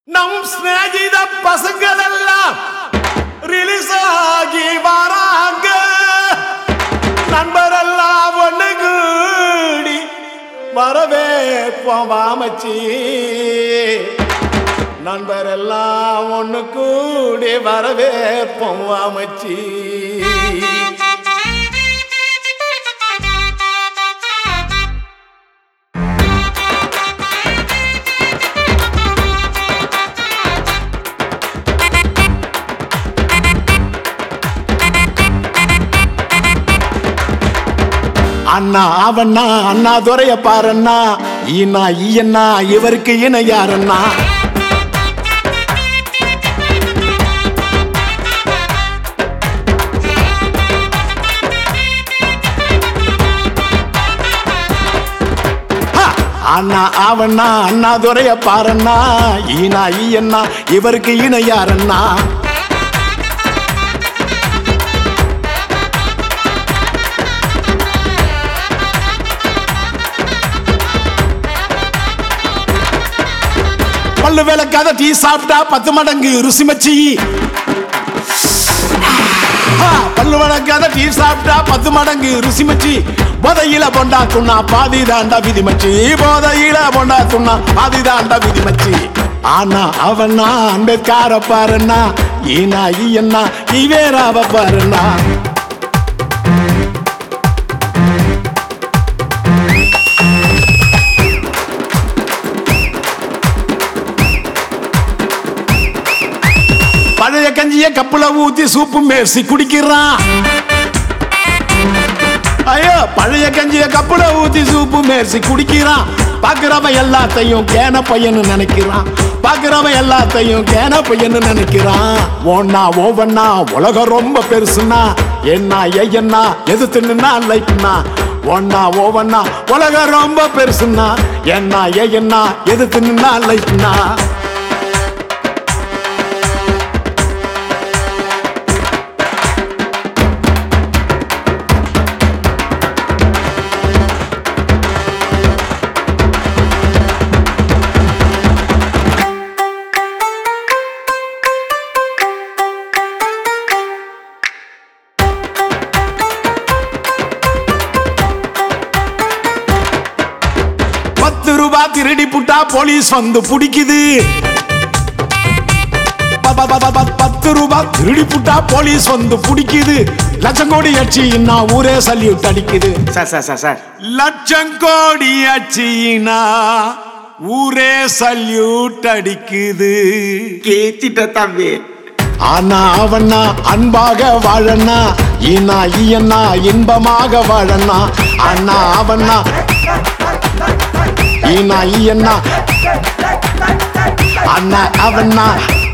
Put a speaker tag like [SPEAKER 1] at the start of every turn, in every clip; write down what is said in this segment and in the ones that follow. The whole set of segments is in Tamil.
[SPEAKER 1] நம் சிநேகித பசங்களெல்லாம் ரிலீஸ் ஆகி வராங்க நண்பரெல்லாம் ஒண்ணு கூடி வரவே போவாமச்சி நண்பரெல்லாம் ஒண்ணு கூடி வரவே போவாமச்சி அண்ணா அவண்ணா அண்ணா துறைய பாருண்ணா ஈனா ஈயண்ணா இவருக்கு இணை யாரண்ணா ஹா! அண்ணா அவண்ணா அண்ணா துறைய பாருண்ணா ஈனா ஈயண்ணா இவருக்கு இணை யாரண்ணா பல்லு விளக்காத டீ சாப்பிட்டா பத்து மடங்கு ருசி மச்சி ஆ, பல்லு விளக்காத டீ சாப்பிட்டா பத்து மடங்கு ருசி மச்சி போதையில பொண்டா துண்ணா பாதி தாண்டா விதி மச்சி போதையில பொண்டா துண்ணா பாதி தாண்டா விதி மச்சி ஆனா அவனா அம்பேத்கார பாருண்ணா ஈனா ஈயண்ணா இவேராவ பாருண்ணா பழைய கஞ்சிய கப்புல ஊத்தி சூப்பு மேசி குடிக்கிறான் ஐயோ பழைய கஞ்சிய கப்புல ஊத்தி சூப்பு மேசி குடிக்கிறான் பாக்குறவன் எல்லாத்தையும் கேன பையன்னு நினைக்கிறான் பாக்குறவன் எல்லாத்தையும் கேன பையன்னு நினைக்கிறான் ஒன்னா ஒவ்வொன்னா உலகம் ரொம்ப பெருசுன்னா என்ன ஐயன்னா எது தின்னுனா லைக்னா ஒன்னா ஒவ்வொன்னா உலகம் ரொம்ப பெருசுன்னா என்ன ஐயன்னா எது தின்னுனா லைக்னா பத்து ரூபாய் திருடி புட்டா போலீஸ் வந்து பிடிக்குது ப- ப- ப- ப- பத்து ரூபாய் திருடி புட்டா போலீஸ் வந்து பிடிக்குது லட்சம் கோடி அச்சின்னா ஊரே சல்யூட் அடிக்குது
[SPEAKER 2] சார் சார் சார் சார்
[SPEAKER 1] லட்சம் கோடி அச்சின்னா ஊரே சல்யூட் அடிக்குது
[SPEAKER 2] கேச்சிட்ட தம்பி
[SPEAKER 1] ஆனா அவனா அன்பாக வாழண்ணா ஈனா ஈயண்ணா இன்பமாக வாழண்ணா அண்ணா அவனா ஈனா ஈயண்ணா அண்ணா அவனா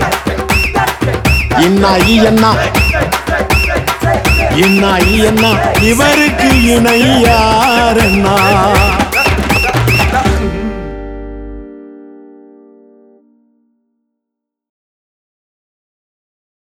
[SPEAKER 1] இன்னா ஈயண்ணா இன்னா ஈயண்ணா இவருக்கு இணை யாரண்ணா